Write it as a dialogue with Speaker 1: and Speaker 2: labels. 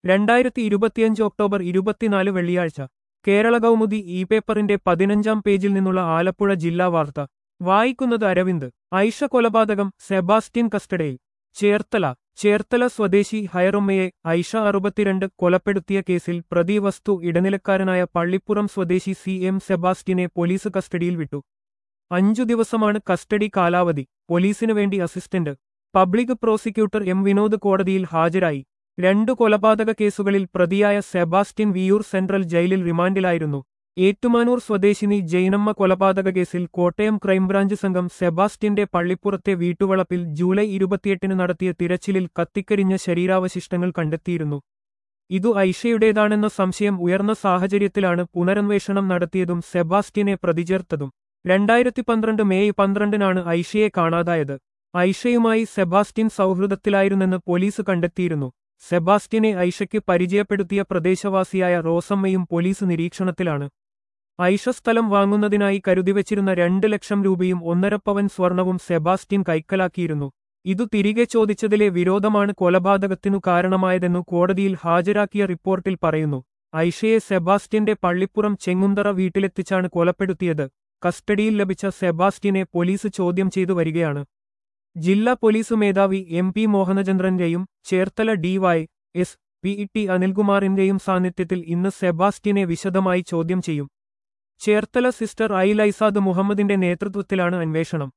Speaker 1: രണ്ടായിരത്തി ഇരുപത്തിയഞ്ച് ഒക്ടോബർ ഇരുപത്തിനാല് വെള്ളിയാഴ്ച കേരള കൗമുദി ഇ പേപ്പറിന്റെ പതിനഞ്ചാം പേജിൽ നിന്നുള്ള ആലപ്പുഴ ജില്ലാ വാർത്ത വായിക്കുന്നത് അരവിന്ദ് ഐഷ കൊലപാതകം സെബാസ്റ്റ്യൻ കസ്റ്റഡിയിൽ ചേർത്തല ചേർത്തല സ്വദേശി ഹയറുമ്മയെ ഐഷ അറുപത്തിരണ്ട് കൊലപ്പെടുത്തിയ കേസിൽ പ്രതി വസ്തു ഇടനിലക്കാരനായ പള്ളിപ്പുറം സ്വദേശി സി എം സെബാസ്റ്റ്യനെ പോലീസ് കസ്റ്റഡിയിൽ വിട്ടു അഞ്ചു ദിവസമാണ് കസ്റ്റഡി കാലാവധി പോലീസിനു വേണ്ടി assistant public prosecutor M Vinod കോടതിയിൽ ഹാജരായി രണ്ടു കൊലപാതക കേസുകളിൽ പ്രതിയായ സെബാസ്റ്റ്യൻ വിയൂർ സെൻട്രൽ ജയിലിൽ റിമാൻഡിലായിരുന്നു ഏറ്റുമാനൂർ സ്വദേശിനി ജൈനമ്മ കൊലപാതക കേസിൽ കോട്ടയം ക്രൈംബ്രാഞ്ച് സംഘം സെബാസ്റ്റ്യന്റെ പള്ളിപ്പുറത്തെ വീട്ടുവളപ്പിൽ ജൂലൈ ഇരുപത്തിയെട്ടിന് നടത്തിയ തിരച്ചിലിൽ കത്തിക്കരിഞ്ഞ ശരീരാവശിഷ്ടങ്ങൾ കണ്ടെത്തിയിരുന്നു ഇതു ഐഷയുടേതാണെന്ന സംശയം ഉയർന്ന സാഹചര്യത്തിലാണ് പുനരന്വേഷണം നടത്തിയതും സെബാസ്റ്റ്യനെ പ്രതിചേർത്തതും രണ്ടായിരത്തി പന്ത്രണ്ട് മെയ് പന്ത്രണ്ടിനാണ് ഐഷയെ കാണാതായത് ഐഷയുമായി സെബാസ്റ്റ്യൻ സൗഹൃദത്തിലായിരുന്നെന്ന് പോലീസ് കണ്ടെത്തിയിരുന്നു സെബാസ്റ്റ്യനെ ഐഷയ്ക്ക് പരിചയപ്പെടുത്തിയ പ്രദേശവാസിയായ റോസമ്മയും പോലീസ് നിരീക്ഷണത്തിലാണ് ഐഷ സ്ഥലം വാങ്ങുന്നതിനായി കരുതിവച്ചിരുന്ന രണ്ട് ലക്ഷം രൂപയും ഒന്നര പവൻ സ്വർണവും സെബാസ്റ്റ്യൻ കൈക്കലാക്കിയിരുന്നു ഇതു തിരികെ ചോദിച്ചതിലെ വിരോധമാണ് കൊലപാതകത്തിനു കാരണമായതെന്നു കോടതിയിൽ ഹാജരാക്കിയ റിപ്പോർട്ടിൽ പറയുന്നു ഐഷയെ സെബാസ്റ്റ്യന്റെ പള്ളിപ്പുറം ചെങ്ങുന്തറ വീട്ടിലെത്തിച്ചാണ് കൊലപ്പെടുത്തിയത് കസ്റ്റഡിയിൽ ലഭിച്ച സെബാസ്റ്റ്യനെ പോലീസ് ചോദ്യം ചെയ്തു വരികയാണ് ജില്ലാ പോലീസ് മേധാവി എം പി മോഹനചന്ദ്രന്റെയും Cherthala DY S P T അനിൽകുമാറിന്റെയും സാന്നിധ്യത്തിൽ ഇന്ന് സെബാസ്റ്റ്യനെ വിശദമായി ചോദ്യം ചെയ്യും ചേർത്തല സിസ്റ്റർ ഐ ലൈസാദ് മുഹമ്മദിന്റെ നേതൃത്വത്തിലാണ് അന്വേഷണം